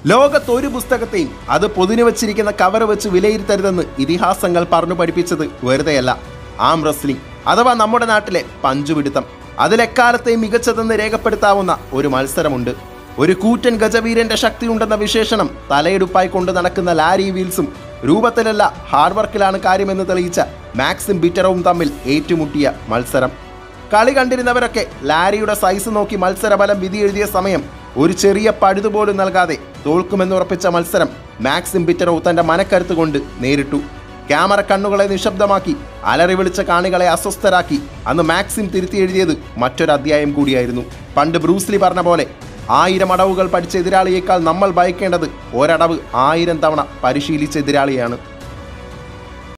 ലോകത്ത് ഒരു പുസ്തകത്തെയും അത് പൊതിഞ്ഞു വച്ചിരിക്കുന്ന കവർ വെച്ച് വിലയിരുത്തരുതെന്ന് ഇതിഹാസങ്ങൾ പറഞ്ഞു പഠിപ്പിച്ചത് വെറുതെയല്ല ആം റെസ്ലിംഗ് അഥവാ നമ്മുടെ നാട്ടിലെ പഞ്ചുപിടുത്തം അതിലെക്കാലത്തെയും മികച്ചതെന്ന് രേഖപ്പെടുത്താവുന്ന ഒരു മത്സരമുണ്ട് ഒരു കൂറ്റൻ ഗജവീരന്റെ ശക്തിയുണ്ടെന്ന വിശേഷണം തലയെടുപ്പായി കൊണ്ട് നടക്കുന്ന ലാരി വീൽസും രൂപത്തിലല്ല ഹാർഡ് വർക്കിലാണ് കാര്യമെന്ന് തെളിയിച്ച മാക്സിം ബിറ്ററവും തമ്മിൽ ഏറ്റുമുട്ടിയ മത്സരം കളി കണ്ടിരുന്നവരൊക്കെ ലാരിയുടെ സൈസ് നോക്കി മത്സരഫലം വിധി എഴുതിയ സമയം ഒരു ചെറിയ പഴുതുപോലും നൽകാതെ തോൽക്കുമെന്നുറപ്പിച്ച മത്സരം മാക്സിം ബിറ്ററോ തന്റെ മനക്കരുത്ത് കൊണ്ട് നേരിട്ടു ക്യാമറ കണ്ണുകളെ നിശബ്ദമാക്കി അലറി വിളിച്ച കാണികളെ അസ്വസ്ഥരാക്കി അന്ന് മാക്സിം തിരുത്തി എഴുതിയത് മറ്റൊരു അധ്യായം കൂടിയായിരുന്നു പണ്ട് ബ്രൂസ്ലി പറഞ്ഞ പോലെ ആയിരം അടവുകൾ പഠിച്ച എതിരാളിയേക്കാൾ നമ്മൾ ഭയക്കേണ്ടത് ഒരടവ് ആയിരം തവണ പരിശീലിച്ച എതിരാളിയാണ്